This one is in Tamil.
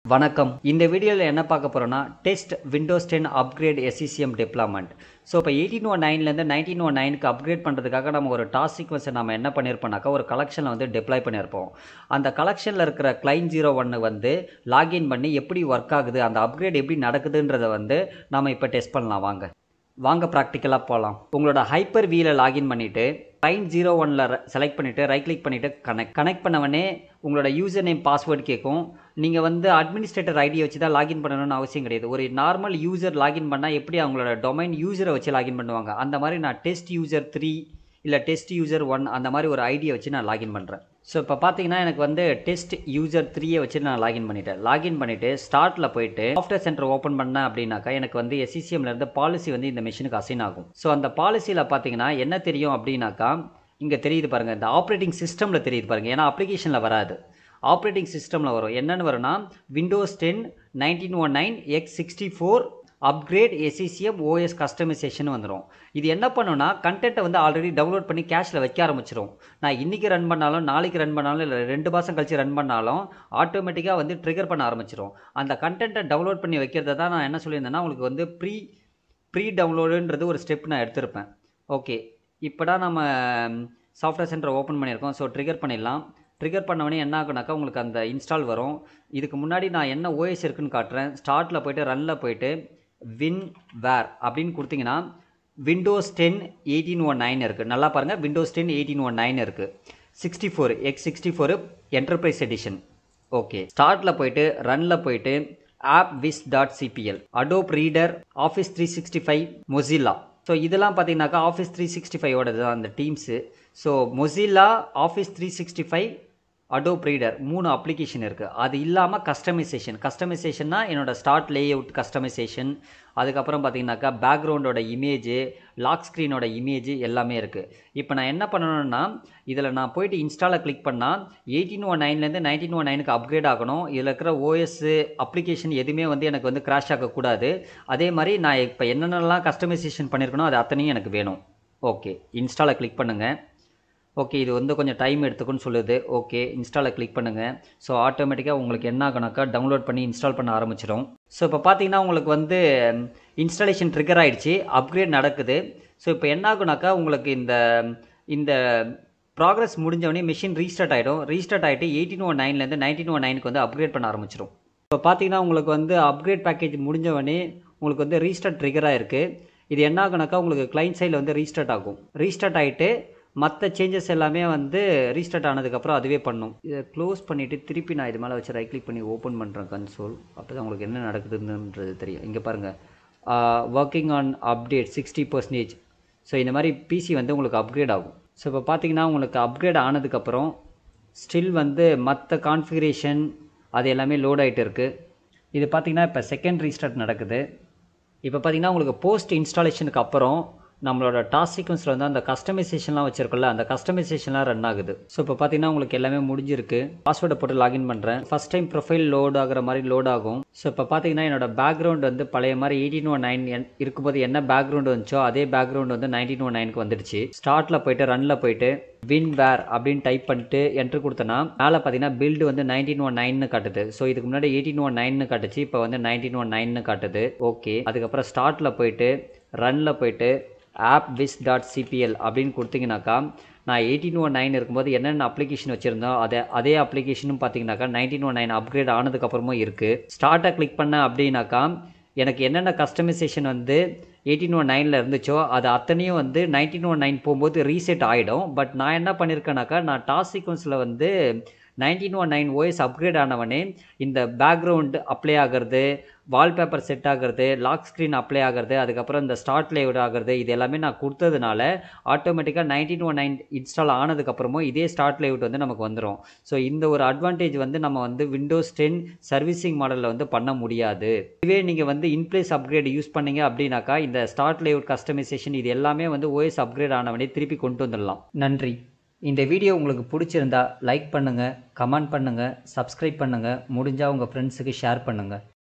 வணக்கம் இந்த வீடியோவில் என்ன பார்க்க போகிறோன்னா test Windows ten upgrade SCCM deployment so இப்போ எயிட்டீன் ஒன் நைன்லேருந்து நைன்டீன் ஒன் நைனுக்கு அப்கிரேட் பண்ணுறதுக்காக நம்ம ஒரு டாஸ்க் சீக்வன்ஸை நம்ம என்ன பண்ணியிருப்போம்னாக்கா ஒரு கலெக்ஷனில் வந்து டெப்ளாய் பண்ணியிருப்போம் அந்த கலெக்ஷனில் இருக்கிற கிளைன் ஜீரோ ஒன்று வந்து லாகின் பண்ணி எப்படி ஒர்க் ஆகுது அந்த அப்கிரேட் எப்படி நடக்குதுன்றதை வந்து நம்ம இப்போ டெஸ்ட் பண்ணலாம் வாங்க வாங்க ப்ராக்டிக்கலாக போகலாம் உங்களோட ஹைப்பர் வீல லாகின் பண்ணிவிட்டு லைன் ஜீரோ ஒனில் செலக்ட் பண்ணிவிட்டு ரைட் கிளிக் பண்ணிவிட்டு கனெக்ட் கனெக்ட் பண்ணவொடனே உங்களோட யூசர் நேம் பாஸ்வேர்டு கேட்கும் நீங்கள் வந்து அட்மினிஸ்ட்ரேட்டர் ஐடியை வச்சு தான் லாகின் பண்ணணும்னு அவசியம் கிடையாது ஒரு நார்மல் யூசர் லாகின் பண்ணால் எப்படி அவங்களோட டொமைன் யூசரை வச்சு லாகின் பண்ணுவாங்க அந்த மாதிரி நான் டெஸ்ட் யூசர் த்ரீ இல்லை டெஸ்ட் யூசர் ஒன் அந்த மாதிரி ஒரு ஐடியை வச்சு நான் லாகின் பண்ணுறேன் ஸோ இப்போ பார்த்தீங்கன்னா எனக்கு வந்து டெஸ்ட் யூசர் த்ரீயை வச்சு நான் லாகின் பண்ணிட்டேன் லாகின் பண்ணிவிட்டு ஸ்டார்ட்டில் போயிட்டு சாஃப்ட்வேர் சென்டர் ஓப்பன் பண்ணேன் அப்படின்னாக்கா எனக்கு வந்து SCCM-ல இருந்து பாலிசி வந்து இந்த மிஷினுக்கு அசைன் ஆகும் ஸோ அந்த பாலிசியில் பார்த்தீங்கன்னா என்ன தெரியும் அப்படின்னாக்கா இங்கே தெரியுது பாருங்கள் இந்த ஆப்ரேட்டிங் சிஸ்டமில் தெரியுது பாருங்கள் ஏன்னா அப்ளிகேஷனில் வராது ஆப்ரேட்டிங் சிஸ்டமில் வரும் என்னென்னு வரும்னா Windows ten nineteen one nine x sixty four upgrade SCCM OS customization வந்துடும் இது என்ன பண்ணுன்னா கண்டென்ட்டை வந்து ஆல்ரெடி டவுன்லோட் பண்ணி கேஷில் வைக்க ஆரம்பிச்சிடும் நான் இன்றைக்கி ரன் பண்ணாலும் நாளைக்கு ரன் பண்ணாலும் இல்லை ரெண்டு மாதம் கழிச்சு ரன் பண்ணாலும் ஆட்டோமேட்டிக்காக வந்து ட்ரிகர் பண்ண ஆரம்பிச்சிடும் அந்த கண்டென்ட்டை டவுன்லோட் பண்ணி வைக்கிறத தான் நான் என்ன சொல்லியிருந்தேன்னா உங்களுக்கு வந்து ப்ரீ ப்ரீ டவுன்லோடுன்றது ஒரு ஸ்டெப் நான் எடுத்திருப்பேன் ஓகே இப்போ தான் நம்ம சாஃப்ட்வேர் சென்டர் ஓப்பன் பண்ணியிருக்கோம் ஸோ ட்ரிகர் பண்ணிடலாம் ட்ரிகர் பண்ணவொடனே என்ன ஆகுனாக்கா உங்களுக்கு அந்த இன்ஸ்டால் வரும் இதுக்கு முன்னாடி நான் என்ன ஓஎஸ் இருக்குன்னு காட்டுறேன் ஸ்டார்ட்டில் போயிட்டு ரனில் போயிட்டு வின் வேர் அப்படின்னு கொடுத்தீங்கன்னா Windows ten eighteen one nine இருக்குது நல்லா பாருங்கள் Windows ten eighteen one nine இருக்குது sixty four x sixty four enterprise edition okay ஸ்டார்ட்டில் போயிட்டு ரனில் போயிட்டு app wiz dot CPL Adobe Reader Office three sixty five Mozilla so இதெல்லாம் பார்த்தீங்கன்னாக்கா ஆஃபீஸ் த்ரீ சிக்ஸ்டி ஃபைவோடது தான் அந்த Teams so Mozilla Office three sixty five Adobe Reader மூணு அப்ளிகேஷன் இருக்குது அது இல்லாமல் கஸ்டமைசேஷன் கஸ்டமைசேஷன்னா என்னோட ஸ்டார்ட் லே அவுட் கஸ்டமைசேஷன் அதுக்கப்புறம் பார்த்தீங்கன்னாக்கா பேக்ரவுண்டோட இமேஜு லாக் ஸ்க்ரீனோட இமேஜ் எல்லாமே இருக்குது இப்போ நான் என்ன பண்ணணும்னா இதில் நான் போயிட்டு இன்ஸ்டாலை கிளிக் பண்ணால் எயிட்டீன் ஒன் நைன்லேருந்து நைன்டீன் ஒன் நைனுக்கு அப்கிரேட் ஆகணும் இதில் இருக்கிற ஓஎஸ்ஸு அப்ளிகேஷன் எதுவுமே வந்து எனக்கு வந்து கிராஷ் ஆகக்கூடாது அதே மாதிரி நான் இப்போ என்னென்னலாம் கஸ்டமைசேஷன் பண்ணியிருக்கணும் அது அத்தனையும் எனக்கு வேணும் ஓகே இன்ஸ்டாலை கிளிக் பண்ணுங்கள் ஓகே இது வந்து கொஞ்சம் டைம் எடுத்துக்குன்னு சொல்லுது ஓகே இன்ஸ்டாலை கிளிக் பண்ணுங்கள் ஸோ ஆட்டோமேட்டிக்காக உங்களுக்கு என்ன ஆகணும்னாக்கா டவுன்லோட் பண்ணி இன்ஸ்டால் பண்ண ஆரம்பிச்சிடும் ஸோ இப்போ பார்த்தீங்கன்னா உங்களுக்கு வந்து இன்ஸ்டாலேஷன் ட்ரிகர் ஆகிடுச்சு அப்கிரேட் நடக்குது ஸோ இப்போ என்ன ஆகுனாக்கா உங்களுக்கு இந்த இந்த ப்ராக்ரஸ் முடிஞ்சவொடனே மிஷின் ரீஸ்டார்ட் ஆகிடும் ரீஸ்டார்ட் ஆகிட்டு எயிட்டீன் ஒன் நைன்லேருந்து நைன்டீன் ஒன் நைனுக்கு வந்து அப்கிரேட் பண்ண ஆரம்பிச்சிடும் இப்போ பார்த்தீங்கன்னா உங்களுக்கு வந்து அப்கிரேட் பேக்கேஜ் முடிஞ்சவொடனே உங்களுக்கு வந்து ரீஸ்டார்ட் ட்ரிகர் ஆகிருக்கு இது என்ன ஆகுனாக்கா உங்களுக்கு கிளைண்ட் சைடில் வந்து ரீஸ்டார்ட் ஆகும் ரீஸ்டார்ட் ஆகிட்டு மற்ற சேஞ்சஸ் எல்லாமே வந்து ரீஸ்டார்ட் ஆனதுக்கப்புறம் அதுவே பண்ணும் இதை க்ளோஸ் பண்ணிவிட்டு திருப்பி நான் இது மேலே வச்சு ரைட் கிளிக் பண்ணி ஓப்பன் பண்ணுறேன் கன்சோல் அப்போ தான் உங்களுக்கு என்ன நடக்குதுன்றது தெரியும் இங்கே பாருங்கள் working on update sixty percentage so இந்த மாதிரி பிசி வந்து உங்களுக்கு அப்கிரேட் ஆகும் ஸோ இப்போ பார்த்தீங்கன்னா உங்களுக்கு அப்கிரேட் ஆனதுக்கப்புறம் ஸ்டில் வந்து மற்ற கான்ஃபிகரேஷன் அது எல்லாமே லோட் ஆகிட்டு இருக்குது இது பார்த்தீங்கன்னா இப்போ செகண்ட் ரீஸ்டார்ட் நடக்குது இப்போ பார்த்தீங்கன்னா உங்களுக்கு போஸ்ட் இன்ஸ்டாலேஷனுக்கு அப்புறம் நம்மளோட டாஸ்க் சீக்வன்ஸில் வந்து அந்த கஸ்டமைசேஷன்லாம் வச்சிருக்கோம்ல அந்த கஸ்டமைசேஷன்லாம் ரன் ஆகுது ஸோ இப்போ பார்த்தீங்கன்னா உங்களுக்கு எல்லாமே முடிஞ்சிருக்கு பாஸ்வேர்டை போட்டு லாகின் பண்ணுறேன் ஃபஸ்ட் டைம் ப்ரொஃபைல் லோட் ஆகிற மாதிரி லோட் ஆகும் ஸோ இப்போ பார்த்தீங்கன்னா என்னோட பேக்ரவுண்ட் வந்து பழைய மாதிரி எயிட்டீன் ஒன் நைன் இருக்கும்போது என்ன பேக்ரவுண்ட் வந்துச்சோ அதே பேக்ரவுண்ட் வந்து நைன்டீன் ஒன் நைனுக்கு வந்துடுச்சு ஸ்டார்ட்டில் போயிட்டு ரனில் போயிட்டு வின் வேர் அப்படின்னு டைப் பண்ணிட்டு என்ட்ரு கொடுத்தனா மேலே பார்த்தீங்கன்னா பில்டு வந்து நைன்டீன் ஒன் நைன்னு காட்டுது ஸோ இதுக்கு முன்னாடி எயிட்டீன் ஒன் நைன்னு காட்டுச்சு இப்போ வந்து நைன்டீன் ஒன் நைன்னு காட்டுது ஓகே அதுக்கப்புறம் ஸ்டார்ட்டில் போயிட்டு ரனில் போயிட்டு ஆப் விஸ் டாட் சிபிஎல் அப்படின்னு கொடுத்தீங்கன்னாக்கா நான் எயிட்டீன் ஒன் நைன் இருக்கும்போது என்னென்ன அப்ளிகேஷன் வச்சுருந்தோம் அதே அதே அப்ளிகேஷனும் பார்த்தீங்கன்னாக்கா நைன்டீன் ஒன் நைன் அப்கிரேட் ஆனதுக்கப்புறமும் இருக்குது ஸ்டார்ட்டை கிளிக் பண்ண அப்படின்னாக்கா எனக்கு என்னென்ன கஸ்டமைசேஷன் வந்து எயிட்டீன் ஒன் நைனில் இருந்துச்சோ அது அத்தனையும் வந்து நைன்டீன் ஒன் நைன் போகும்போது ரீசெட் ஆகிடும் பட் நான் என்ன பண்ணியிருக்கேனாக்கா நான் டாஸ் சீக்வன்ஸில் வந்து nineteen one nine OS upgrade ஆனவனே இந்த பேக்ரவுண்ட் அப்ளை ஆகிறது வால்பேப்பர் செட் ஆகிறது லாக் ஸ்க்ரீன் அப்ளை ஆகிறது அதுக்கப்புறம் இந்த ஸ்டார்ட் லேவுட் ஆகிறது இது எல்லாமே நான் கொடுத்ததுனால ஆட்டோமேட்டிக்காக நைன்டீன் ஒன் நைன் இன்ஸ்டால் ஆனதுக்கப்புறமும் இதே ஸ்டார்ட் லேவுட் வந்து நமக்கு வந்துடும் ஸோ இந்த ஒரு அட்வான்டேஜ் வந்து நம்ம வந்து விண்டோஸ் டென் சர்வீசிங் மாடலில் வந்து பண்ண முடியாது இதுவே நீங்கள் வந்து இன்பிளேஸ் அப்கிரேட் யூஸ் பண்ணீங்க அப்படின்னாக்கா இந்த ஸ்டார்ட் லேவுட் கஸ்டமைசேஷன் இது எல்லாமே வந்து ஓஎஸ் அப்கிரேட் ஆனவனே திருப்பி கொண்டு வந்துடலாம் நன்றி இந்த வீடியோ உங்களுக்கு பிடிச்சிருந்தா லைக் பண்ணுங்கள் கமெண்ட் பண்ணுங்கள் சப்ஸ்கிரைப் பண்ணுங்கள் முடிஞ்சால் உங்கள் ஃப்ரெண்ட்ஸுக்கு ஷேர் பண்ணுங்கள்